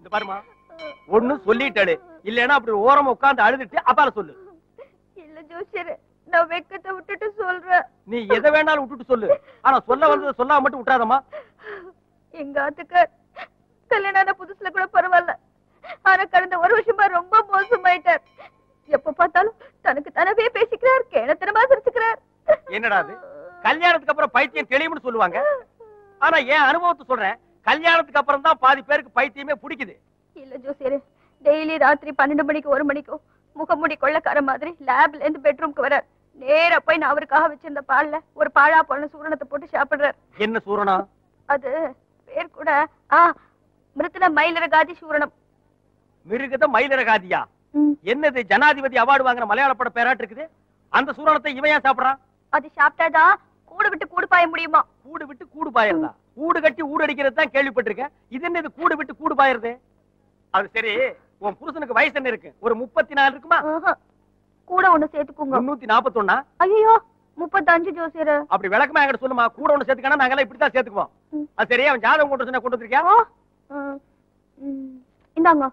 இந்த பாருமா ஒண்ணு சொல்லிட்டாளு இல்லைன்னா அப்படி ஓரமா உட்கார்ந்து அழுதுட்டு அப்பால சொல்லு இல்ல ஜோசியர் நான் வெக்கத்தை விட்டுட்டு சொல்றேன் நீ எதை வேணாலும் விட்டுட்டு சொல்லு ஆனா சொல்ல வந்ததை சொல்லாம மட்டும் விட்டுறாதம்மா எங்க ஆத்துக்கார் கல்யாணம் ஆன புதுசுல கூட பரவாயில்ல ஆனா கடந்த ஒரு வருஷமா ரொம்ப மோசமாயிட்டார் எப்ப பார்த்தாலும் தனக்கு தனவே பேசிக்கிறார் கேணத்தனமா சிரிச்சுக்கிறார் என்னடா அது கல்யாணத்துக்கு அப்புறம் பைத்தியம் தெளிவுன்னு சொல்லுவாங்க ஆனா என் அனுபவத்தை சொல்றேன் கல்யாணத்துக்கு அப்புறம் தான் பாதி பேருக்கு பைத்தியமே பிடிக்குது இல்ல ஜோசியர் டெய்லி ராத்திரி பன்னெண்டு மணிக்கு ஒரு மணிக்கும் முகமுடி கொள்ளக்கார மாதிரி லேப்ல இருந்து பெட்ரூம்க்கு வரார் நேரா போய் நான் அவருக்காக வச்சிருந்த பால்ல ஒரு பாழா போன சூரணத்தை போட்டு சாப்பிடுறார் என்ன சூரணா அது பேர் கூட ஆ மிருத்துல மயிலரகாதி சூரணம் மிருகத மயிலரகாதியா என்னது ஜனாதிபதி அவார்டு வாங்குற மலையாள பட பேராட்டு இருக்குது அந்த சூரணத்தை இவன் ஏன் சாப்பிடுறான் அது சாப்பிட்டாதான் கூடு விட்டு கூடு பாய முடியுமா கூடு விட்டு கூடு பாயறதா கூடு கட்டி ஊடு அடிக்கிறது தான் கேள்விப்பட்டிருக்கேன் இது என்ன இது கூடு விட்டு கூடு பாயறது அது சரி உன் புருஷனுக்கு வயசு என்ன இருக்கு ஒரு முப்பத்தி நாலு இருக்குமா ஆஹா. கூட ஒண்ணு சேர்த்துக்குங்க முன்னூத்தி நாப்பத்தொன்னா ஐயோ முப்பத்தஞ்சு ஜோசியர் அப்படி விளக்கமா என்கிட்ட சொல்லுமா கூட ஒண்ணு சேர்த்துக்கானா நாங்கெல்லாம் இப்படித்தான் சேர்த்துக்குவோம் ம். அது சரி அவன் ஜாதகம் கொண்டு சொன்ன கொண்டு வந்திருக்கியா ஓ ம், ம். இந்தாங்க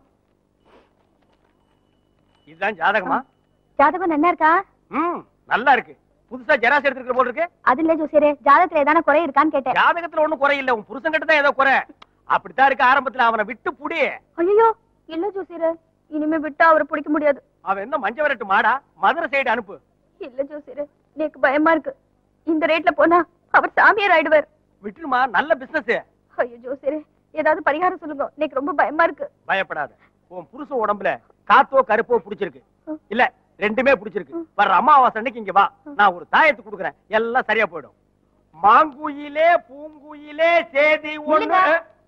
இதுதான் ஜாதகமா ஜாதகம் நல்லா இருக்கா ம் நல்லா இருக்கு புதுசா ஜெராஸ் எடுத்துக்கிற போல இருக்கு அது இல்ல ஜோசியரே ஜாதகத்துல ஏதான குறை இருக்கான்னு கேட்டேன் ஜாதகத்துல ஒண்ணும் குறை இல்ல உன் புருஷன் கிட்ட தான் ஏதோ குறை அப்படித்தான் இருக்கு ஆரம்பத்துல அவனை விட்டு புடி ஐயோ இல்ல ஜோசியரே இனிமே விட்டா அவரை பிடிக்க முடியாது அவன் என்ன மஞ்ச விரட்டு மாடா மதுரை சைடு அனுப்பு இல்ல ஜோசியரே எனக்கு பயமா இருக்கு இந்த ரேட்ல போனா அவர் சாமியார் ஆயிடுவார் விட்டுருமா நல்ல பிசினஸ் ஐயோ ஜோசியரே ஏதாவது பரிகாரம் சொல்லுங்க எனக்கு ரொம்ப பயமா இருக்கு பயப்படாத உன் புருஷன் உடம்புல காத்தோ கருப்போ புடிச்சிருக்கு இல்ல ரெண்டுமே புடிச்சிருக்கு வர்ற அமாவாசை அன்னைக்கு இங்க வா நான் ஒரு தாயத்து கொடுக்குறேன் எல்லாம் சரியா போயிடும் மாங்குயிலே பூங்குயிலே சேதி ஒண்ணு இல்லைங்க.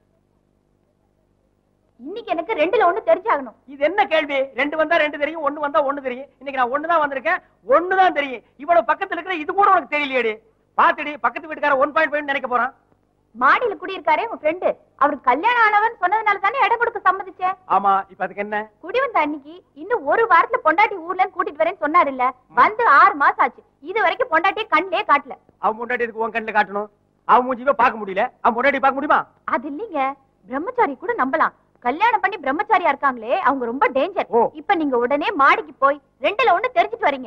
இன்னைக்கு எனக்கு ரெண்டுல ஒண்ணு தெரிஞ்சாகணும் இது என்ன கேள்வி ரெண்டு வந்தா ரெண்டு தெரியும் ஒண்ணு வந்தா ஒண்ணு தெரியும் இன்னைக்கு நான் ஒண்ணு தான் வந்திருக்கேன் ஒண்ணு தான் தெரியும் இவ்வளவு பக்கத்துல இருக்கிற இது கூட உனக்கு தெரியலையேடி பாத்துடி பக்கத்து வீட்டுக்கார ஒன் பாயிண்ட் ஃபைவ் நினைக்க போறான் மாடியில குடியிருக்காரே உன் ஃப்ரெண்டு அவருக்கு கல்யாணம் ஆனவன் சொன்னதுனால தானே இடம் கொடுக்க சம்மதிச்சேன் ஆமா இப்ப அதுக்கு என்ன குடி வந்த அன்னைக்கு இன்னும் ஒரு வாரத்துல பொண்டாட்டி ஊர்ல இருந்து கூட்டிட்டு வரேன்னு சொன்னாரு இல்ல வந்து ஆறு மாசம் ஆச்சு இது வரைக்கும் பொண்டாட்டியே கண்ணிலே காட்டல அவன் முன்னாடி இதுக்கு உன் கண்ணுல காட்டணும் அவன் மூஞ்சிவே பார்க்க முடியல அவன் முன்னாடி பார்க்க முடியுமா அது இல்லீங்க பிரம்மச்சாரி கூட நம்பலாம் கல்யாணம் பண்ணி பிரம்மச்சாரியா இருக்காங்களே அவங்க ரொம்ப டேஞ்சர் ஓ. இப்ப நீங்க உடனே மாடிக்கு போய் ரெண்டுல ஒண்ணு தெரிஞ்சுட்டு வரீங்க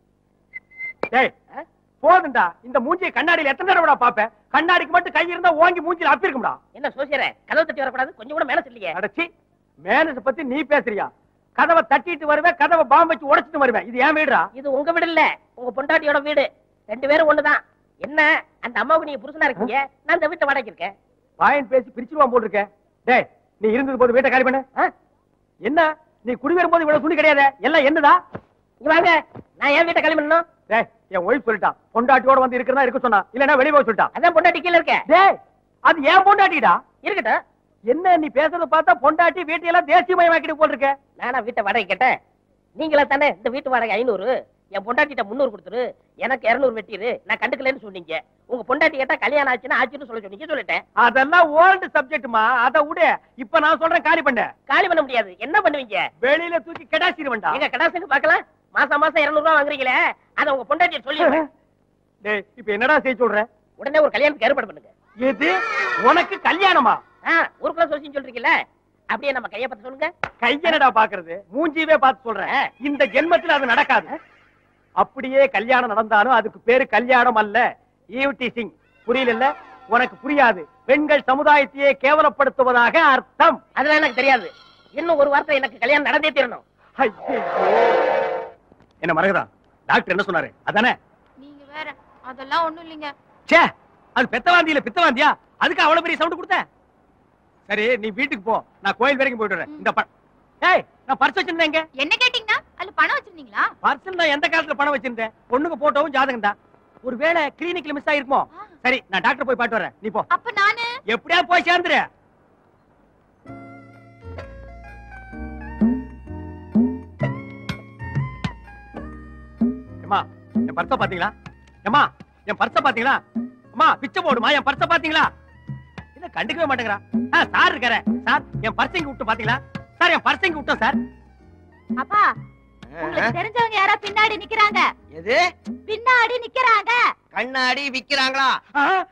டேய் போதுண்டா இந்த மூஞ்சியை கண்ணாடியில எத்தனை தடவை பாப்பேன் கண்ணாடிக்கு மட்டும் கை இருந்தா ஓங்கி மூஞ்சில அப்பிருக்கும்டா என்ன சோசியர கதவு தட்டி வரக்கூடாது கொஞ்சம் கூட மேல சொல்லியே அடச்சி மேனேஜ் பத்தி நீ பேசுறியா கதவை தட்டிட்டு வருவேன் கதவை பாம்பு வச்சு உடைச்சிட்டு வருவேன் இது ஏன் வீடுடா இது உங்க வீடு இல்ல உங்க பொண்டாட்டியோட வீடு ரெண்டு பேரும் ஒண்ணுதான் என்ன அந்த அம்மாவுக்கு நீங்க புருஷனா இருக்கீங்க நான் இந்த வீட்டை வாடகைக்கு இருக்கேன் பாயிண்ட் பேசி பிரிச்சிருவான் போல் இருக்க டேய் நீ இருந்தது போது வீட்டை காலி பண்ணு ஆ? என்ன நீ குடி வரும்போது இவ்வளவு துணி கிடையாது எல்லாம் என்னதா இங்க வாங்க நான் என் வீட்டை கிளம்பி பண்ணணும் டேய் என் ஒய்ஃப் சொல்லிட்டான் பொண்டாட்டியோட வந்து இருக்கிறதா இருக்க சொன்னா இல்லன்னா வெளியே போக சொல்லிட்டான் அதான் பொண்டாட்டி கீழ இருக்க டேய் அது ஏன் பொண்டாட்டிடா இருக்கட்டும் என்ன நீ பேசுறத பார்த்தா பொண்டாட்டி வீட்டையெல்லாம் தேசியமயமாக்கிட்டு போல் இருக்க நானா வீட்டை வாடகை கேட்டேன் நீங்களா தானே இந்த வீட்டு வாடகை ஐநூறு என் பொண்டாட்டிட்ட முந்நூறு கொடுத்துரு எனக்கு இருநூறு வெட்டிடு நான் கண்டுக்கலன்னு சொன்னீங்க உங்க பொண்டாட்டி கேட்டா கல்யாணம் ஆச்சுன்னா ஆச்சுன்னு சொல்ல சொன்னீங்க சொல்லிட்டேன் அதெல்லாம் ஓல்டு சப்ஜெக்ட்மா அத விடு இப்ப நான் சொல்றேன் காலி பண்ண காலி பண்ண முடியாது என்ன பண்ணுவீங்க வெளியில தூக்கி கெடாசிடுவேன்டா எங்க கடாசுக்கு பார்க்கலாம் மாசம் மாசம் இருநூறு ரூபா வாங்குறீங்களே அதை உங்க பொண்டாட்டிய சொல்லி டேய் இப்ப என்னடா செய்ய சொல்ற உடனே ஒரு கல்யாணத்துக்கு ஏற்பாடு பண்ணுங்க எது உனக்கு கல்யாணமா ஆ, ஊருக்குள்ள சொல்லி சொல்றீங்கல்ல அப்படியே நம்ம கைய பத்தி சொல்லுங்க கையனடா பாக்குறது மூஞ்சியவே பார்த்து சொல்றேன் இந்த ஜென்மத்துல அது நடக்காது அப்படியே கல்யாணம் நடந்தாலும் அதுக்கு பேரு கல்யாணம் அல்ல ஈவ் டீசிங் புரியல உனக்கு புரியாது பெண்கள் சமுதாயத்தையே கேவலப்படுத்துவதாக அர்த்தம் அதெல்லாம் எனக்கு தெரியாது இன்னும் ஒரு வாரத்துல எனக்கு கல்யாணம் நடந்தே தீரணும் ஐயையோ. என்ன மரகதா டாக்டர் என்ன சொன்னாரு அதானே நீங்க வேற அதெல்லாம் ஒண்ணும் இல்லைங்க ச்சே அது பெத்தவாந்தி இல்ல பித்தவாந்தியா அதுக்கு அவ்வளவு பெரிய சவுண்ட் கொடுத்த சரி நீ வீட்டுக்கு போ நான் கோயில் வரைக்கும் போயிட்டு வரேன் இந்த ப- ஏய் நான் பர்ஸ் வச்சிருந்தேன் எங்க என்ன கேட்டீங்கன்னா அதுல பணம் வச்சிருந்தீங்களா பர்சல் நான் எந்த காலத்துல பணம் வச்சிருந்தேன் பொண்ணுக்கு போட்டோவும் ஜாதகம் தான் ஒருவேளை கிளினிக்ல மிஸ் ஆயிருக்குமோ சரி நான் டாக்டர் போய் பாட்டு வரேன் நீ போ அப்ப நானு எப்படியா போய் சேர்ந்துரு ஏம்மா என் பர்ஸ பாத்தீங்களா ஏம்மா என் பர்ஸ பாத்தீங்களா அம்மா பிச்சை போடுமா என் பர்ஸ பாத்தீங்களா இல்ல கண்டுக்கவே மாட்டேங்கிறா ஆ, சார் இருக்காரு சார் என் பர்ஸ் இங்க விட்டு பாத்தீங்களா சார் என் பர்ஸ் இங்க விட்டோம் சார் அப்பா உங்களுக்கு தெரிஞ்சவங்க யாரா பின்னாடி நிக்கிறாங்க எது பின்னாடி நிக்கிறாங்க கண்ணாடி விக்கிறாங்களா ஆ,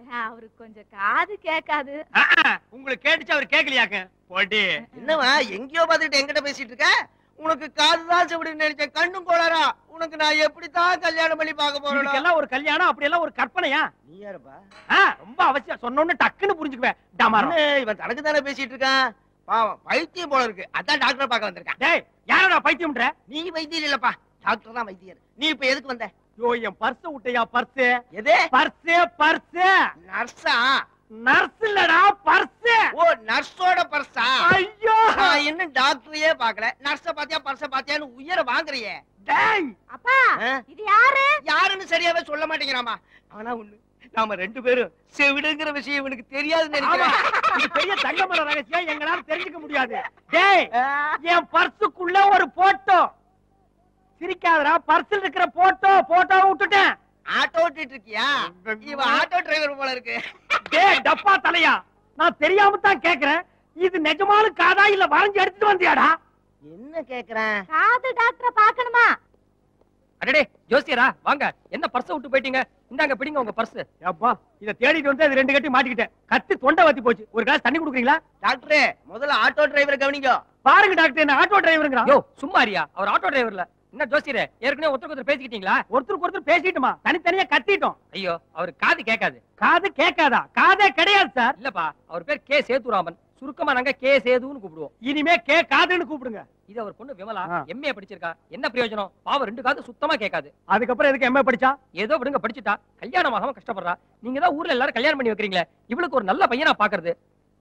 அவருக்கு கொஞ்சம் காது கேட்காது ஆ, ஆ, உங்களுக்கு கேட்டுச்சு அவர் கேட்கலையாக்க போடி என்னவா எங்கேயோ பார்த்துட்டு என்கிட்ட பேசிட்டு இருக்க உனக்கு காதுதான் செவிடுன்னு நினைச்சேன் கண்ணும் கோளாரா உனக்கு நான் எப்படித்தான் கல்யாணம் பண்ணி பார்க்க போறேன் இதுக்கெல்லாம் ஒரு கல்யாணம் அப்படி எல்லாம் ஒரு கற்பனையா நீ யாருப்பா ஆ, ரொம்ப அவசியம் சொன்னோன்னு டக்குன்னு புரிஞ்சுக்குவேன் டமாரம் என்ன, இவன் தனக்கு தானே பேசிட்டு இருக்கான் பாவம் பைத்தியம் போல இருக்கு அதான் டாக்டர் பார்க்க வந்திருக்கான் டேய் யாரடா பைத்தியம்ன்ற நீ வைத்தியர் இல்லப்பா டாக்டர் தான் வைத்தியர் நீ இப்ப எதுக்கு வந்த ஐயோ என் பர்ஸ் விட்டையா பர்ஸ் எது பர்ஸ் பர்ஸ் நர்ஸா நர்ஸ் இல்லடா பர்ஸ் ஓ நர்ஸோட பர்ஸா ஐயோ நான் இன்னும் டாக்டரையே பார்க்கல நர்ஸ பாத்தியா பர்ஸ பாத்தியான்னு உயர வாங்குறியே டேய் அப்பா ஆ? இது யாரு யாருன்னு சரியாவே சொல்ல மாட்டேங்கிறாமா ஆனா ஒண்ணு நாம ரெண்டு பேரும் செவிடுங்கிற விஷயம் இவனுக்கு தெரியாதுன்னு ஆமா நினைக்கிறேன் இது பெரிய தங்கமர ரகசியம் எங்களால தெரிஞ்சுக்க முடியாது டேய் என் பர்சுக்குள்ள ஒரு போட்டோ சிரிக்காதடா பர்சில் இருக்கிற போட்டோ போட்டோவை விட்டுட்டேன் ஆட்டோ ஓட்டிட்டு இருக்கியா இவன் ஆட்டோ டிரைவர் போல இருக்கு டேய் டப்பா தலையா நான் தெரியாம தான் கேக்குறேன் இது நிஜமாலும் காதா இல்ல வரைஞ்சு எடுத்துட்டு வந்தியாடா என்ன கேக்குறேன் காது டாக்டரை பார்க்கணுமா அடடே ஜோசியரா வாங்க என்ன பர்ஸ் விட்டு போயிட்டீங்க இந்தாங்க பிடிங்க உங்க பர்ஸ் அப்பா இத தேடிட்டு வந்து அது ரெண்டு கட்டி மாட்டிக்கிட்டேன் கத்து தொண்டை வத்தி போச்சு ஒரு கிளாஸ் தண்ணி குடுக்குறீங்களா டாக்டரே முதல்ல ஆட்டோ டிரைவரை கவனிங்க பாருங்க டாக்டர் என்ன ஆட்டோ டிரைவருங்கிறான் யோ சும்மா இருயா அவர் ஆட்டோ டிரைவர்ல என்ன ஜோசியரே ஏற்கனவே ஒருத்தருக்கு ஒருத்தர் பேசிக்கிட்டீங்களா ஒருத்தருக்கு ஒருத்தர் பேசிட்டுமா தனித்தனியா கத்திட்டோம் ஐயோ அவர் காது கேட்காது காது கேட்காதா காதே கிடையாது சார் இல்லப்பா அவர் பேர் கே சேதுராமன் சுருக்கமா நாங்க கே சேதுன்னு கூப்பிடுவோம் இனிமே கே காதுன்னு கூப்பிடுங்க இது அவர் பொண்ணு விமலா ஆ. எம்ஏ படிச்சிருக்கா என்ன பிரயோஜனம் பாவம் ரெண்டு காது சுத்தமா கேட்காது அதுக்கப்புறம் எதுக்கு எம்ஏ படிச்சா ஏதோ விடுங்க படிச்சுட்டா கல்யாணம் ஆகாம கஷ்டப்படுறா நீங்க தான் ஊர்ல எல்லாரும் கல்யாணம் பண்ணி வைக்கிறீங்களே இவளுக்கு ஒரு நல்ல பையனா பாக்குறது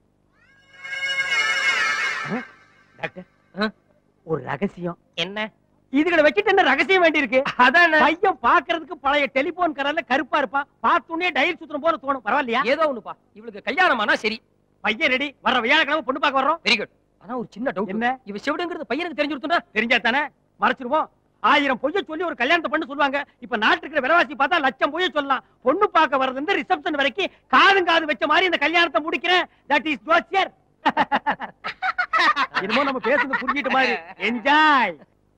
டாக்டர் ஆ? ஒரு ரகசியம் என்ன இதுகளை வச்சுட்டு என்ன ரகசியம் வேண்டி இருக்கு அதான் பையன் பாக்குறதுக்கு பழைய டெலிபோன் கரல்ல கருப்பா இருப்பான் பார்த்தோன்னே டயல் சுத்தணும் போல தோணும் பரவாயில்லையா ஏதோ ஒண்ணுப்பா இவளுக்கு கல்யாணம் ஆனா சரி பையன் ரெடி வர வியாழக்கிழமை பொண்ணு பார்க்க வர்றோம் வெரி குட் ஆனா ஒரு சின்ன டவுட் என்ன இவ செவிடுங்கிறது பையனுக்கு தெரிஞ்சுருத்துனா தெரிஞ்சா தானே மறைச்சிருவோம் ஆயிரம் பொய்ய சொல்லி ஒரு கல்யாணத்தை பண்ணு சொல்லுவாங்க இப்ப நாட்டுக்கு இருக்கிற விலைவாசி பார்த்தா லட்சம் பொய்ய சொல்லலாம் பொண்ணு பார்க்க வர்றது ரிசப்ஷன் வரைக்கும் காதும் காது வச்ச மாதிரி இந்த கல்யாணத்தை முடிக்கிறேன் தட் இஸ் ஜோசியர் என்னமோ நம்ம பேசுறது புரிஞ்சிட்ட மாதிரி என்ஜாய்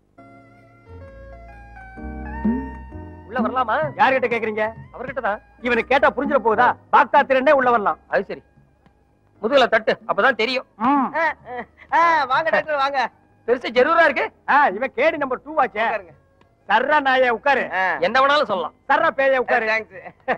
உள்ள வரலாமா யார்கிட்ட கேக்குறீங்க அவர்கிட்ட தான் இவனுக்கு கேட்டா புரிஞ்சிட போகுதா பாக்தா திரண்டே உள்ள வரலாம் அது சரி முதுகுல தட்டு அப்பதான் தெரியும் ம். வாங்க டாக்டர் வாங்க பெருசு ஜரூரா இருக்கு ஆ, இவன் கேடி நம்பர் டூ ஆச்சே உட்காருங்க. சர்ரா நாயே உட்காரு ஆ, என்ன வேணாலும் சொல்லலாம் சர்ரா பேய உட்காரு thanks.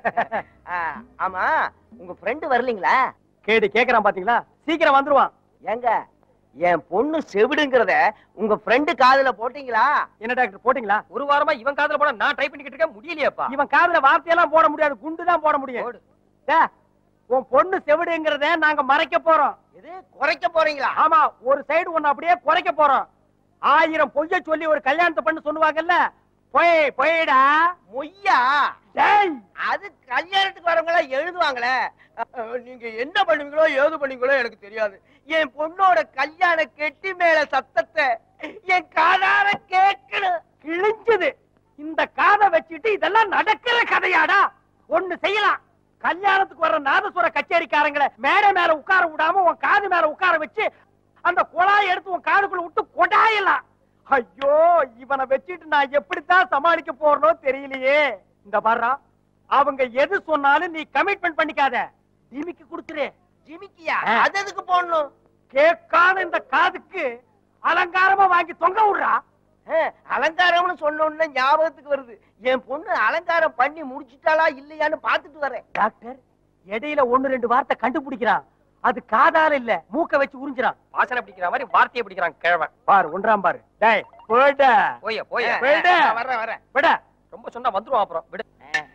ஆ, ஆமா உங்க ஃப்ரெண்டு வரலீங்களா கேடி கேக்குறான் பாத்தீங்களா சீக்கிரம் வந்துருவான் ஏங்க என் பொண்ணு செவிடுங்கிறத உங்க ஃப்ரெண்டு காதுல போட்டீங்களா என்ன டாக்டர் போட்டீங்களா ஒரு வாரமா இவன் காதுல போனா நான் ட்ரை பண்ணிக்கிட்டு இருக்கேன் முடியலையாப்பா இவன் காதுல வார்த்தையெல்லாம் போட முடியாது குண்டு தான் போட முடியும் போடு. டே, உன் பொண்ணு செவிடுங்கிறத நாங்க மறைக்க போறோம் இது குறைக்க போறீங்களா ஆமா ஒரு சைடு ஒண்ணு அப்படியே குறைக்க போறோம் ஆயிரம் பொய்ய சொல்லி ஒரு கல்யாணத்தை பண்ணு சொல்லுவாங்கல்ல பொய் பொய்டா மொய்யா டேய் அது கல்யாணத்துக்கு வரவங்க எல்லாம் எழுதுவாங்களே அஹ், நீங்க என்ன பண்ணுவீங்களோ ஏது பண்ணுவீங்களோ எனக்கு தெரியாது என் பொண்ணோட கல்யாண கெட்டி மேல சத்தத்தை என் காதார கேட்கணும் கிழிஞ்சது இந்த காதை வச்சுட்டு இதெல்லாம் நடக்கிற கதையாடா ஒண்ணு செய்யலாம் கல்யாணத்துக்கு வர்ற நாதசுர கச்சேரிக்காரங்களை மேடை மேல உட்கார விடாம உன் காது மேல உட்கார வச்சு அந்த குழாய் எடுத்து உன் காதுக்குள்ள விட்டு கொடாயலாம் ஐயோ இவனை வச்சுட்டு நான் எப்படித்தான் சமாளிக்க போறனோ தெரியலையே இந்த பாருடா அவங்க எது சொன்னாலும் நீ கமிட்மெண்ட் பண்ணிக்காத டிமிக்கு கொடுத்துரு ஜிமிக்கியா ஆ. அது எதுக்கு போடணும் கேட்காத இந்த காதுக்கு அலங்காரமா வாங்கி தொங்க விடுறா அஹ், அலங்காரம்னு சொன்ன உடனே ஞாபகத்துக்கு வருது என் பொண்ணு அலங்காரம் பண்ணி முடிச்சிட்டாளா இல்லையான்னு பாத்துட்டு வரேன் டாக்டர் இடையில ஒண்ணு ரெண்டு வார்த்தை கண்டுபிடிக்கிறான் அது காதால இல்ல மூக்க வச்சு உறிஞ்சிரான் வாசனை பிடிக்கிற மாதிரி வார்த்தையை பிடிக்கிறான் கிழவன் பாரு ஒன்றாம் பாரு டேய் போட போய போய அஹ், போயிடு. நான் வர்றேன் வரேன் விட ரொம்ப சொன்னா வந்துருவான் அப்புறம் விடு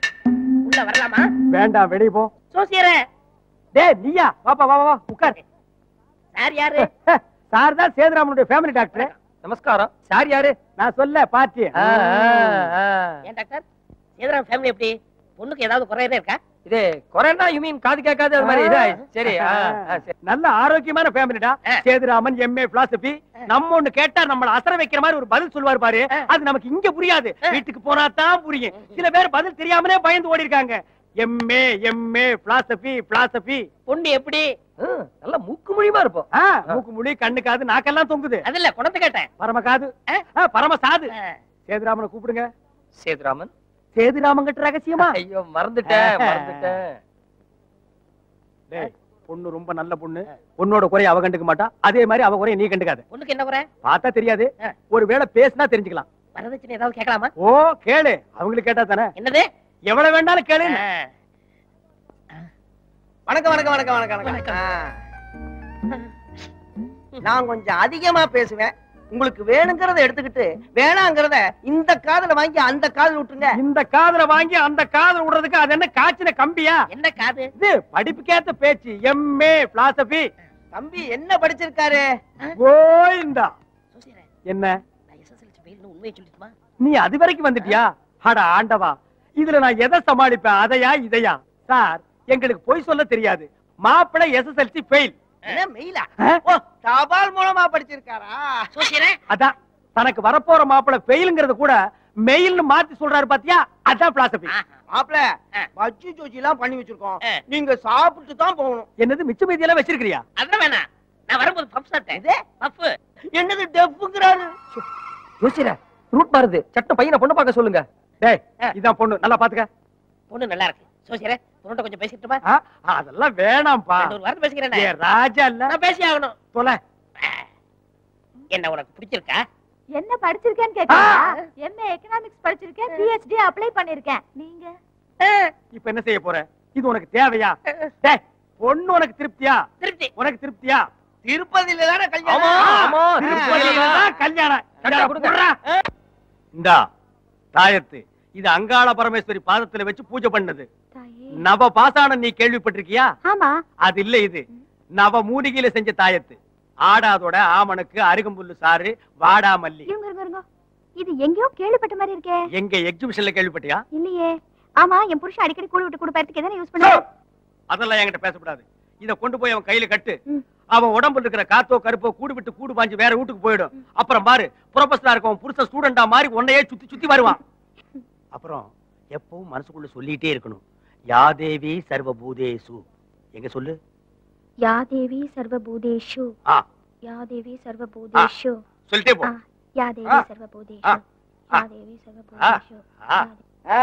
உள்ள வரலாமா வேண்டாம் வெளிய போ சோசியரே டேய் நீயா வாப்பா வா வா, வா உட்கார் சார் யாரு சார் தான் சேதுராமனுடைய ஃபேமிலி டாக்டர் நமஸ்காரம் சார் யாரு நான் சொல்ல பாத்தி ஆ, ஆ, ஆ. ஏன் டாக்டர் சேதுராம் ஃபேமிலி எப்படி பொண்ணுக்கு ஏதாவது குறையதே இருக்கா இது கொரோனா யூ மீன் காது கேட்காது அது மாதிரி இதா? சரி ஆ, ஆ, சரி. நல்ல ஆரோக்கியமான ஃபேமிலிடா ஆ. சேதுராமன் எம்ஏ பிலாசபி நம்ம ஒண்ணு கேட்டா நம்மள அசர வைக்கிற மாதிரி ஒரு பதில் சொல்லுவாரு பாரு ஆ. அது நமக்கு இங்க புரியாது ஆ. வீட்டுக்கு போனா தான் புரியும் சில பேர் பதில் தெரியாமலே பயந்து ஓடி இருக்காங்க எம்ஏ எம்ஏ பிலாசபி பிலாசபி பொண்ணு எப்படி ஆ, நல்லா மூக்கு மொழிமா இருப்போம் மூக்கு முழி கண்ணு காது நாக்கெல்லாம் தொங்குது அது இல்ல குணத்தை கேட்டேன் பரம காது ஆ. ஆ, பரம சாது ஆ. சேதுராமனை கூப்பிடுங்க சேதுராமன் சேதுராமன் கிட்ட ரகசியமா ஐயோ மறந்துட்டேன் மறந்துட்டேன் டேய் பொண்ணு ரொம்ப நல்ல பொண்ணு பொண்ணோட குறைய அவ கண்டுக்க மாட்டா அதே மாதிரி அவ குறைய நீ கண்டுக்காத பொண்ணுக்கு என்ன குறை பார்த்தா தெரியாது ஆ. ஒருவேளை பேசினா தெரிஞ்சுக்கலாம் வரதட்சணை ஏதாவது கேட்கலாமா ஓ கேளு அவங்களுக்கு கேட்டா தானே என்னது எவ்வளவு வேண்டாலும் கேளு ஆ, வணக்கம் வணக்கம் வணக்கம் வணக்கம் வணக்கம் ஆ. நான் கொஞ்சம் அதிகமா பேசுவேன் உங்களுக்கு வேணுங்கிறத எடுத்துக்கிட்டு வேணாங்கிறத இந்த காதுல வாங்கி அந்த காதுல விட்டுருங்க இந்த காதுல வாங்கி அந்த காதுல விடுறதுக்கு அது என்ன காய்ச்சின கம்பியா என்ன காது இது படிப்புக்கேத்த பேச்சு எம்ஏ பிலாசபி தம்பி என்ன படிச்சிருக்காரு கோயிந்தா சோசியரே, என்ன நான் SSLC ஃபெயில்னு உண்மையை சொல்லிட்டுமா நீ அது வரைக்கும் வந்துட்டியா அட ஆண்டவா இதுல நான் எதை சமாளிப்பேன் அதையா இதையா சார் எங்களுக்கு பொய் சொல்ல தெரியாது மாப்பிள்ளை எஸ்எஸ்எல்சி ஃபெயில் என்ன மெயிலா ஆ? ஓ தபால் மூலமா படிச்சிருக்காரா சோசியரே அதான் தனக்கு வரப்போற மாப்பிள்ளை ஃபெயிலுங்கிறது கூட மெயில்னு மாத்தி சொல்றாரு பாத்தியா அதான் பிலாசபி ஆஹா. மாப்பிள ஆ. பஜ்ஜி ஜோஜி எல்லாம் பண்ணி வச்சிருக்கோம் ஆ. நீங்க சாப்பிட்டு தான் போகணும் என்னது மிச்ச மீதி எல்லாம் வச்சிருக்கிறியா அதெல்லாம் வேணாம் நான் வரும்போது பஃப் சாப்பிட்டேன் இது? பஃப் என்னது டெப்புங்கிறாரு யோசிக்கிற ரூட் மாறுது சட்டம் பையனை பொண்ணு பார்க்க சொல்லுங்க டேய் இதான் பொண்ணு நல்லா பாத்துக்க பொண்ணு நல்லா இருக்கு சோசியரே பொண்ணுட்ட கொஞ்சம் பேசிட்டுமா ஆ, அதெல்லாம் வேணாம்ப்பா ரெண்டு ஒரு வார்த்தை பேசிக்கிறேன் ஏ ராஜா இல்ல நான் பேசி ஆகணும் தொலை என்ன உனக்கு பிடிச்சிருக்கா என்ன படிச்சிருக்கேன்னு கேக்குறா எம்ஏ எக்கனாமிக்ஸ் படிச்சிருக்கேன் பிஹெச்டி அப்ளை பண்ணிருக்கேன் நீங்க இப்ப என்ன செய்ய போற இது உனக்கு தேவையா டேய் பொண்ணு உனக்கு திருப்தியா திருப்தி உனக்கு திருப்தியா திருப்பதியில தானே ஆமா கல்யாணம் ஆமா திருப்பதியில தான் கல்யாணம் சட்டை இந்தா, கொடுங்க. குர்ரா. இந்தா தாயத்து இது அங்காள பரமேஸ்வரி பாதத்துல வச்சு பூஜை பண்ணது தாயே நவ பாசானம் நீ கேள்விப்பட்டிருக்கியா ஆமா அது இல்ல இது நவ மூலிகையில செஞ்ச தாயத்து ஆடாதோட ஆமணக்கு அருகம்புல்லு சாறு வாடாமல்லி இருங்க இருங்க இருங்க இது எங்கேயோ கேள்விப்பட்ட மாதிரி இருக்கே எங்க எக்ஸிபிஷன்ல கேள்விப்பட்டியா இல்லையே ஆமா என் புருஷன் அடிக்கடி கூழ் விட்டு கொடுப்பறதுக்கு எதனா யூஸ் பண்ணுவாரு அதெல்லாம் என்கிட்ட பேசக்கூடாது இத கொண்டு போய் அவன் கையில கட்டு ம். அவன் உடம்புல இருக்கிற காத்தோ கருப்போ கூடு விட்டு கூடு பாஞ்சு வேற வீட்டுக்கு போயிடும் அப்புறம் பாரு ப்ரொஃபஸரா இருக்கவன் புருஷன் ஸ்டூடெண்டா மாதிரி உன்னையே சுத்தி சுத்தி வருவான் அப்புறம் எப்பவும் மனசுக்குள்ள சொல்லிட்டே இருக்கணும் யாதேவி சர்வபூதேசு எங்க சொல்லு யா தேவி சர்வபூதேஷு ஆ யா தேவி சர்வபூதேஷு சொல்லிட்டே போ ஆ, யா தேவி ஆ. சர்வபூதேஷு ஆ. யா தேவி சர்வபூதேஷு ஆ. யா தேவி- ஆ.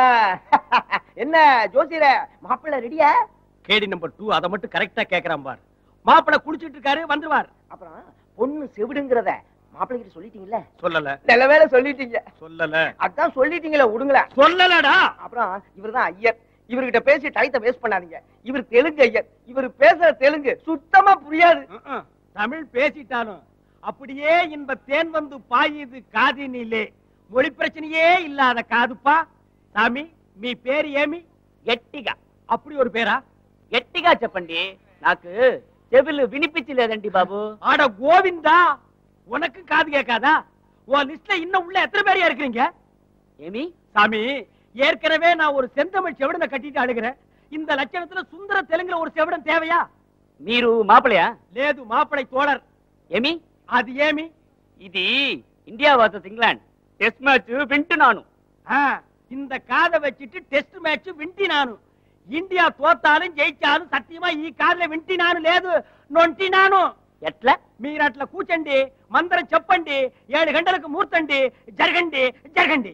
என்ன ஜோசியர மாப்பிள்ளை ரெடியா கேடி நம்பர் டூ அதை மட்டும் கரெக்டா கேக்குறான் பார் மாப்பிளை குடிச்சிட்டு இருக்காரு வந்துருவார் அப்புறம் பொண்ணு செவிடுங்கிறத மாப்பிள்ளை கிட்ட சொல்லிட்டீங்கல்ல சொல்லல நல்ல வேளை சொல்லிட்டீங்க சொல்லல அதான் சொல்லிட்டீங்களே விடுங்களேன் சொல்லலடா அப்புறம் இவர்தான் ஐயர் இவர்கிட்ட பேசி டயத்தை வேஸ்ட் பண்ணாதீங்க இவர் தெலுங்கு ஐயர் இவர் பேசுற தெலுங்கு சுத்தமா புரியாது ம்ம். தமிழ் பேசிட்டாலும் அப்படியே இன்ப தேன் வந்து பாயுது காதினிலே மொழி பிரச்சனையே இல்லாத காதுப்பா சாமி మీ పేరు ఏమి గట్టిగా அப்படி ஒரு பேரா గట్టిగా చెప్పండి నాకు చెవులు వినిపించలేదండి బాబు ஆட கோவிந்தா உனக்கு காது கேட்காதா உன் லிஸ்ட்ல இன்னும் உள்ள எத்தனை பேரையா இருக்கிறீங்க ఏమి சாமி ஏற்கனவே நான் ஒரு செந்தமிழ் செவிடனை கட்டிட்டு அழுகிறேன் இந்த லட்சணத்துல சுந்தர தெலுங்குல ஒரு செவிடன் தேவையா మీరు మాపలయా லேது மாப்பிளை தோழர் ఏమి அது ஏமி ఇది India versus England test match వింటున్నాను ஆ, இந்த காதை வச்சுட்டு டெஸ்ட் மேட்ச் விண்டி நானு இந்தியா தோத்தாலும் ஜெயிச்சாலும் சத்தியமா ఈ కాదులో వింటి నాను లేదు నొంటి నాను ఎట్లా మీరు అట్లా కూర్చోండి మందరం చెప్పండి ఏడు గంటలకు మూర్తండి జరగండి జరగండి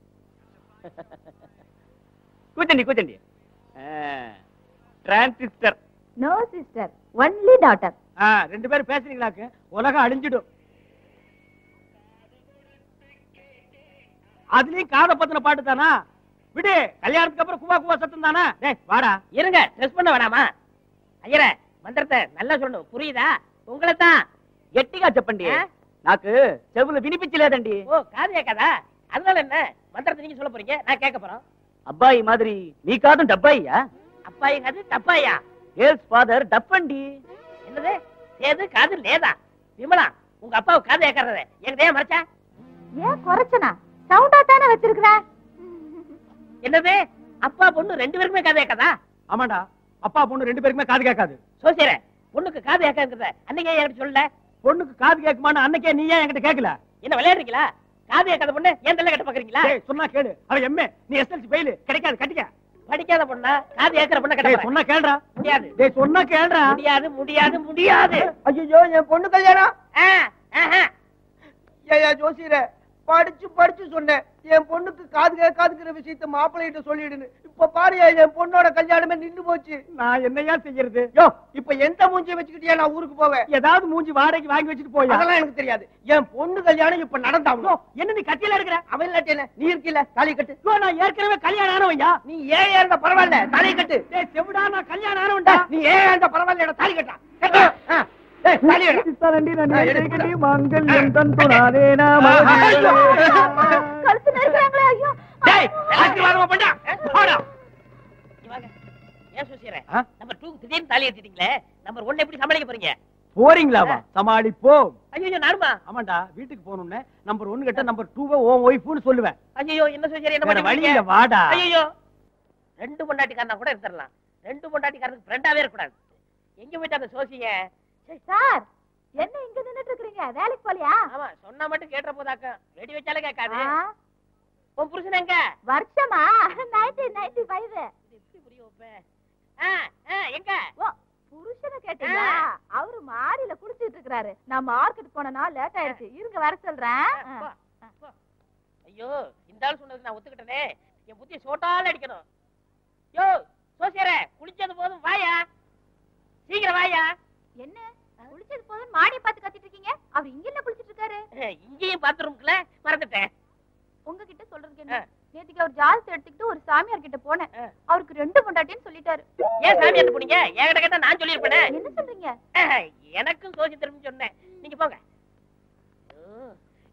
కూర్చోండి కూర్చోండి transistor no sister only daughter ஆ, ரெண்டு பேரும் பேசுறீங்களாக்கு உலகம் அழிஞ்சிடும் அதுலயும் காதை பத்தின பாட்டு தானா விடு கல்யாணத்துக்கு அப்புறம் குவா குவா சத்தம் தானா டேய் வாடா இருங்க ட்ரெஸ் பண்ண வேணாமா ஐயரே மந்திரத்தை நல்லா சொல்லணும் புரியுதா உங்களை தான் గట్టిగా చెప్పండి ఆ? నాకు చెవులు వినిపించలేదండి ஓ காது கேட்காதா அதனால என்ன மந்திரத்தை நீங்க சொல்ல போறீங்க நான் கேட்க போறோம் అబ్బాయి మాదిరి మీ కాదు డబ్బాయ్యా அப்பாயி காது தப்பாயா ఏల్స్ ఫాదర్ డప్పండి என்னது சேது காது லேதா விமலா உங்க அப்பாவுக்கு காது கேட்கறத எங்க ஏன் மறைச்சா ஏன் குறைச்சனா சவுண்டா தானே வச்சிருக்கிற என்னது அப்பா பொண்ணு ரெண்டு பேருக்குமே காது கேட்காதா ஆமாண்டா அப்பா பொண்ணு ரெண்டு பேருக்குமே காது கேட்காது சோசியர பொண்ணுக்கு காது கேட்காங்கிறத அன்னைக்கு ஏன் என்கிட்ட சொல்லல பொண்ணுக்கு காது கேட்குமான்னு அன்னைக்கே நீ ஏன் என்கிட்ட கேட்கல என்ன விளையாடுறீங்களா காது கேட்காத பொண்ணு ஏன் தள்ள கட்ட பாக்குறீங்களா டேய், சொன்னா கேளு அவ எம்ஏ நீ எஸ்எல்சி ஃபெயில் கிடைக்காது கட்டிக்க படிக்காத பொண்ணா காது கேட்கிற பொண்ணை கட்ட டேய் போறேன். சொன்னா கேளுடா முடியாது டேய் சொன்னா கேளுடா முடியாது முடியாது முடியாது ஐயோ என் பொண்ணு கல்யாணம் ஆ, ஆஹா. ஏயா ஜோசியர படிச்சு படிச்சு சொன்னேன் என் பொண்ணுக்கு காது கேட்காதுங்கிற விஷயத்த மாப்பிள்ளைகிட்ட சொல்லிடுன்னு இப்ப பாரு என் பொண்ணோட கல்யாணமே நின்னு போச்சு நான் என்னையா செய்யறது யோ இப்ப எந்த மூஞ்சியை வச்சுக்கிட்டியா நான் ஊருக்கு போவேன் ஏதாவது மூஞ்சி வாடகைக்கு வாங்கி வச்சுட்டு போயா அதெல்லாம் எனக்கு தெரியாது என் பொண்ணு கல்யாணம் இப்ப நடந்தாகணும் என்ன நீ கத்தியில இருக்கிற அவன் இல்லாட்டி என்ன நீ இருக்கீல தாலி கட்டு யோ, நான் ஏற்கனவே கல்யாணம் ஆனவன்யா நீ ஏன் இருந்தா பரவாயில்ல தாலி கட்டு டேய் செவிடா நான் கல்யாணம் ஆனவன்டா நீ ஏன் இருந்தா பரவாயில்ல என்ன தாலி கட்டா கட்டு. ஆ. ஏய், தாலி கட்டு. சித்தரண்டி நன்னி ஆ, எடுத்து கட்டி மங்கல்யம் தந்துனானே நாம ஐயோ. கழுத்து நெருக்கிறாங்களே ஐயோ டேய் ஆசீர்வாதமா பண்ணா போடா இங்க வாங்க ஏன் சுசியற ஆ? நம்பர் டூ திடீர்னு தாலி எடுத்துட்டீங்களே நம்பர் ஒன் எப்படி சமாளிக்க போறீங்க போறீங்களாவா சமாளிப்போம் ஐயோ நானுமா ஆமாண்டா வீட்டுக்கு போகணும்னு நம்பர் ஒன்னு கிட்ட நம்பர் டூவை உன் ஒய்ஃப்னு சொல்லுவேன் ஐயோ என்ன சுசியற என்ன வேற பண்ணி வழி இல்ல வாடா ஐயோ ரெண்டு பொண்டாட்டிக்காரனா கூட இருந்துடலாம் ரெண்டு பொண்டாட்டிக்காரனுக்கு ஃப்ரெண்டாவே இருக்கக்கூடாது எங்க போயிட்டு அந்த சோசிய சார் என்ன இங்க நின்னுட்டு இருக்கீங்க வேலைக்கு போலியா ஆமா சொன்னா மட்டும் கேட்டுற போதாக்கம் வெடி வச்சாலே கேட்காது ஆ, உன் புருஷன் எங்க வருஷமா நைன்டி நைன்டி ஃபைவ் இது எப்படி புரிய வைப்பேன் ஆ, ஆ, எங்க ஓ புருஷனை கேட்டீங்களா அவரு மாடியில குளிச்சிட்டு இருக்காரு நான் மார்க்கெட் போனனா லேட் ஆயிடுச்சு இருங்க வர சொல்றேன் போ, போ. ஐயோ இந்த ஆள் சொன்னதுக்கு நான் ஒத்துக்கிட்டனே என் புத்தி சோட்டால அடிக்கணும் யோ சோசியர குளிச்சது போதும் வாயா சீக்கிரம் வாயா என்ன குளிச்சது போதும் மாடியை பார்த்து கத்திட்டு இருக்கீங்க அவர் இங்க என்ன குளிச்சிட்டு இருக்காரு இங்கேயும் பாத்ரூம்குள்ள மறந்துட்டேன் உங்ககிட்ட சொல்றதுக்கு என்ன நேத்துக்கு அவர் ஜாதகத்தை எடுத்துக்கிட்டு ஒரு சாமியார் கிட்ட போனேன் ஆ. அவருக்கு ரெண்டு பொண்டாட்டின்னு சொல்லிட்டாரு ஏன் சாமி எடுத்து போனீங்க என்கிட்ட கேட்டா நான் சொல்லியிருப்பேனே என்ன சொல்றீங்க எனக்கும் சோசி திரும்பி சொன்னேன் நீங்க போங்க ஐயோ.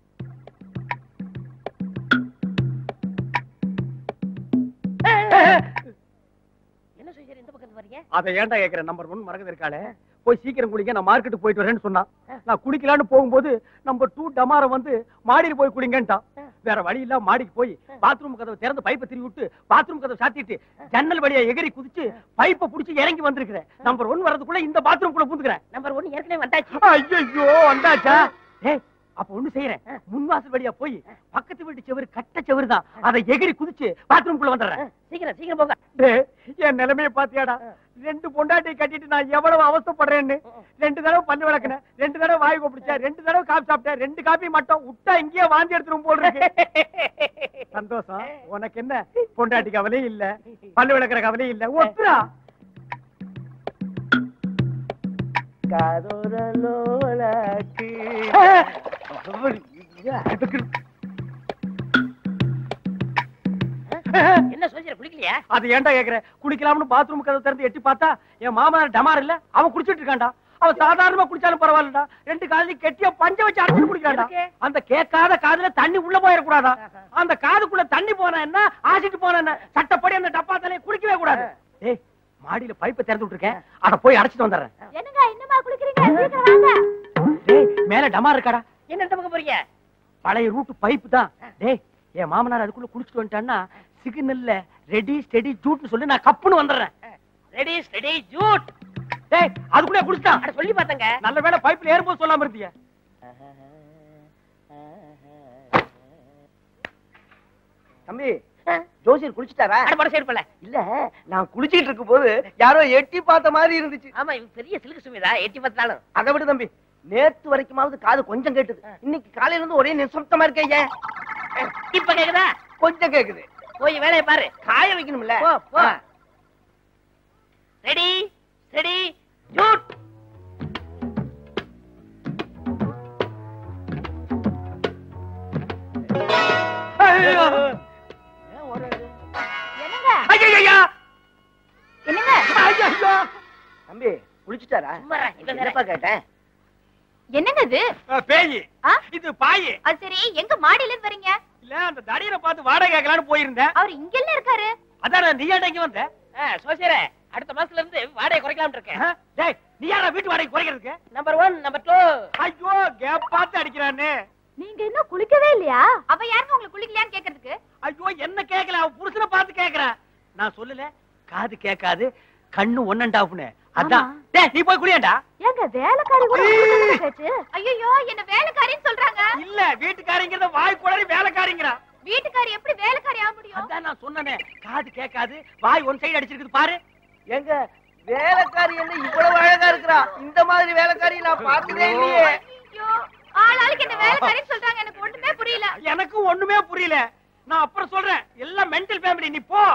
என்ன சோசியர் இந்த பக்கம் வரீங்க அதை ஏன்டா கேக்குறேன் நம்பர் ஒன் மறக்கது இருக்காளே போய் சீக்கிரம் குளிங்க நான் மார்க்கெட் போயிட்டு வரேன்னு சொன்னான் நான் குளிக்கலான்னு போகும்போது நம்பர் டூ டமார வந்து மாடியில் போய் குளிங்கன்ட்டான் வேற வழி இல்ல மாடிக்கு போய் பாத்ரூம் கதவை திறந்து பைப்பை திருவி விட்டு பாத்ரூம் கதவை சாத்திட்டு ஜன்னல் வழியா எகிரி குதிச்சு பைப்பை புடிச்சு இறங்கி வந்திருக்கிறேன் நம்பர் ஒன் வரதுக்குள்ள இந்த பாத்ரூம் குள்ள புந்துக்கிறேன் நம்பர் ஒன்னு ஏற்கனவே வந்தாச்சு ஐயோ வந்தாச்சா ஏய் அப்ப ஒண்ணு செய்யறேன் முன்வாசல் வழியா போய் பக்கத்து வீட்டு செவரு கட்ட செவரு தான் அதை எகிரி குதிச்சு பாத்ரூம் குள்ள வந்துடுறேன் சீக்கிரம் சீக்கிரம் போங்க டேய், என் நிலைமைய பாத்தியாடா ரெண்டு பொண்டாட்டி கட்டிட்டு நான் எவ்வளவு அவஸ்தைப்படுறேன்னு ரெண்டு தடவை பல்லு விளக்குனேன் ரெண்டு தடவை வாய் கொப்பிடிச்சேன் ரெண்டு தடவை காப்பி சாப்பிட்டேன் ரெண்டு காப்பி மட்டும் விட்டா இங்கேயே வாந்தி எடுத்துரும் போல் இருக்கு சந்தோஷம் உனக்கு என்ன பொண்டாட்டி கவலையும் இல்ல பல்லு விளக்குற கவலையும் இல்ல ஒத்துரா என்ன சோசியர் குளிக்கலையா அது ஏன்டா கேக்குற குளிக்கலாம்னு பாத்ரூம் கதவை திறந்து எட்டி பார்த்தா என் மாமனார் டமார் இல்ல அவன் குடிச்சிட்டு இருக்கான்டா அவன் சாதாரணமா குளிச்சாலும் பரவாயில்லடா ரெண்டு காலையும் கெட்டியா பஞ்ச வச்சு அடிச்சு குடிக்கிறான்டா எதுக்கு? அந்த கேட்காத காதுல தண்ணி உள்ள போயிடக்கூடாதா அந்த காதுக்குள்ள தண்ணி போனா என்ன ஆசிட்டு போனா என்ன சட்டப்படி அந்த டப்பா தலையை குடிக்கவே கூடாது ஏய் மாடியில பைப்பை திறந்து விட்டுருக்கேன் அத போய் அடைச்சிட்டு வந்துடுறேன் என்னங்க இன்னுமா குளிக்கிறீங்க சீக்கிரம் வாங்க டேய் மேல டமார் இருக்காடா என்ன இந்த பக்கம் போறீங்க பழைய ரூட் பைப்பு தான் டேய் என் மாமனார் அதுக்குள்ள குளிச்சுட்டு வந்துட்டான்னா சிக்னல்ல ரெடி ஸ்டெடி ஜூட்னு சொல்லி நான் கப்புன்னு வந்துடுறேன் ரெடி ரெடி ஜூட் டேய் அதுக்குள்ளே குளிச்சிட்டான் அட சொல்லி பார்த்தங்க நல்ல வேளை பைப்ல ஏறும்போது சொல்லாம இருந்தீங்க தம்பி ஜோசியர் குளிச்சிட்டாரா அட பட சைடு போல இல்ல நான் குளிச்சிட்டு இருக்கும் போது யாரோ எட்டி பார்த்த மாதிரி இருந்துச்சு ஆமா இவன் பெரிய சிலுக்கு சுமிதா எட்டி பார்த்தாலும் அதை விட தம்பி நேத்து வரைக்குமாவது காது கொஞ்சம் கேட்டுது இன்னைக்கு காலையில இருந்து ஒரே நிசப்தமா இருக்கேன் ஏன் இப்ப கேக்குதா கொஞ்சம் கேக்குது போய் வேலையை பாரு காய வைக்கணும்ல போ, போ. ஆ. ரெடி ரெடி ஜூட் ஐயோ! என்னங்க ஐயையையா! என்னங்க ஐயையோ! தம்பி குளிச்சிட்டாரா சும்மா இரு, இவன் வேற. என்னப்பா கேட்டேன் என்னங்க இது அஹ், பேயி ஆ? இது பாயி அது சரி எங்க மாடியில இருந்து வரீங்க இல்ல அந்த தடியரை பார்த்து வாடகை கேட்கலான்னு போயிருந்தேன் அவர் இங்க எல்லாம் இருக்காரு அதான் நீ ஏன்டா இங்க வந்த ஆ, சோசியரே அடுத்த மாசத்துல இருந்து வாடகை குறைக்கலாம்னு இருக்கேன் அஹ், டேய் நீ யாரா வீட்டு வாடகை குறைக்கிறதுக்கு நம்பர் ஒன் நம்பர் டூ ஐயோ கேப் பார்த்து அடிக்கிறானே நீங்க இன்னும் குளிக்கவே இல்லையா அவ யாருங்க உங்களுக்கு குளிக்கலையான்னு கேக்குறதுக்கு ஐயோ என்ன கேட்கல அவ புருஷனை பார்த்து கேக்குற நான் சொல்லல காது கேட்காது கண்ணு ஒன்னண்டாப்னு அதான் ஆமா. டேய் நீ போய் குளியாண்டா ஏங்க வேலைக்காரி கூட உங்களுக்கு தானே பேச்சு ஐயோ என்ன வேலைக்காரின்னு சொல்றாங்க இல்ல வீட்டுக்காரிங்கிறத வாய் குளறி வேலைக்காரிங்கிறா வீட்டுக்காரி எப்படி வேலைக்காரி ஆக முடியும் அதான் நான் சொன்னனே காது கேட்காது வாய் ஒன் சைடு அடிச்சிருக்குது பாரு எங்க வேலைக்காரி என்ன இவ்வளவு அழகா இருக்கிறா இந்த மாதிரி வேலைக்காரி நான் பார்த்ததே இல்லையே ஐயோ ஆளாளுக்கு என்ன வேலைக்காரின்னு சொல்றாங்க எனக்கு ஒண்ணுமே புரியல எனக்கும் ஒண்ணுமே புரியல நான் அப்புறம் சொல்றேன் எல்லாம் மென்டல் ஃபேமிலி நீ போ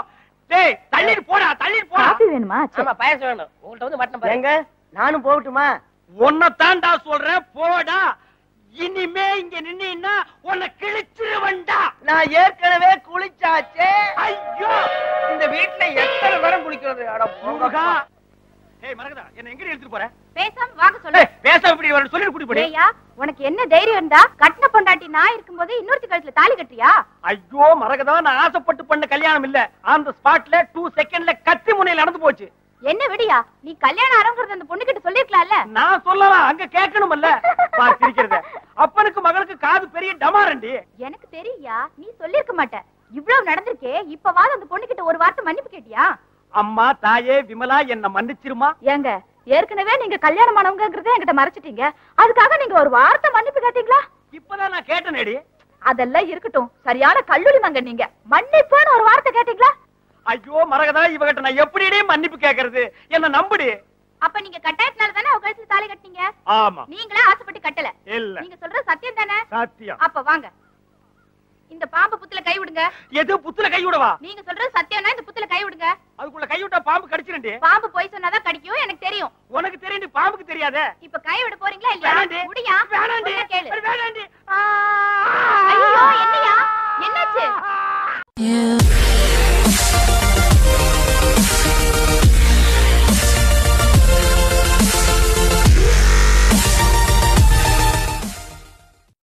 டேய் தள்ளிட்டு போடா தள்ளிட்டு போடா காபி வேணுமா சரி. ஆமா பாயசம் வேணும் உங்கள்ட்ட வந்து மட்டன் பாருங்க ஏங்க நானும் போகட்டுமா உன்னை தாண்டா சொல்றேன் போடா இனிமே இங்க நின்னா உன்னை கிழிச்சிருவன்டா நான் ஏற்கனவே குளிச்சாச்சே ஐயோ இந்த வீட்டுல எத்தனை தரம் குளிக்கிறது அட முருகா போங்கப்பா. ஏய் மரகதா என்ன எங்க எடுத்துட்டு போற பேசாம வாங்க சொல்லு ஏய் பேச இப்படி வர சொல்லி கூட்டி போடி ஏய்யா உனக்கு என்ன தைரியம் இருந்தா கட்டின பொண்டாட்டி நான் இருக்கும்போது இன்னொருத்தி கழுத்துல தாலி கட்டுறியா ஐயோ மரகதா நான் ஆசைப்பட்டு பண்ண கல்யாணம் இல்ல அந்த ஸ்பாட்ல டூ செகண்ட்ல கத்தி முனையில நடந்து போச்சு என்ன விடியா நீ கல்யாணம் ஆரம்பிக்கிறது அந்த பொண்ணு கிட்ட சொல்லிருக்கலாம்ல நான் சொல்லலாம் அங்க கேட்கணும்ல பா சிரிக்கிறத அப்பனுக்கு மகளுக்கு காது பெரிய டமாரண்டி எனக்கு தெரியா நீ சொல்லிருக்க மாட்ட இவ்வளவு நடந்திருக்கே இப்பவாது அந்த பொண்ணு கிட்ட ஒரு வார்த்தை மன்னிப்பு கேட்டியா அம்மா தாயே விமலா என்ன மன்னிச்சிருமா ஏங்க ஏற்கனவே நீங்க கல்யாணம் ஆனவங்கிறத என்கிட்ட மறைச்சிட்டீங்க அதுக்காக நீங்க ஒரு வார்த்தை மன்னிப்பு கேட்டீங்களா இப்பதான் நான் கேட்டேனேடி அதெல்லாம் இருக்கட்டும் சரியான கல்லூரி மங்க நீங்க மன்னிப்புன்னு ஒரு வார்த்தை கேட்டீங்களா ஐயோ மரகதா இவகிட்ட நான் எப்படிடே மன்னிப்பு கேக்குறது என்ன நம்புடி அப்ப நீங்க கட்டாயத்தினால தானே அவ கழுத்துல தாலி கட்டினீங்க ஆமா நீங்களே ஆசைப்பட்டு கட்டல இல்ல நீங்க சொல்றது சத்தியம் தானே சத்தியம் அப்ப வாங்க இந்த பாம்பு புத்துல கை விடுங்க எது புத்துல கை விடவா நீங்க சொல்றது சத்தியம்னா இந்த புத்துல கை விடுங்க அதுக்குள்ள கை விட்டா பாம்பு கடிச்சிருண்டி பாம்பு போய் சொன்னாதான் கடிக்கும் எனக்கு தெரியும் உனக்கு தெரியும் பாம்புக்கு தெரியாதே இப்ப கை விட போறீங்களா இல்லையா வேணாண்டி. முடியா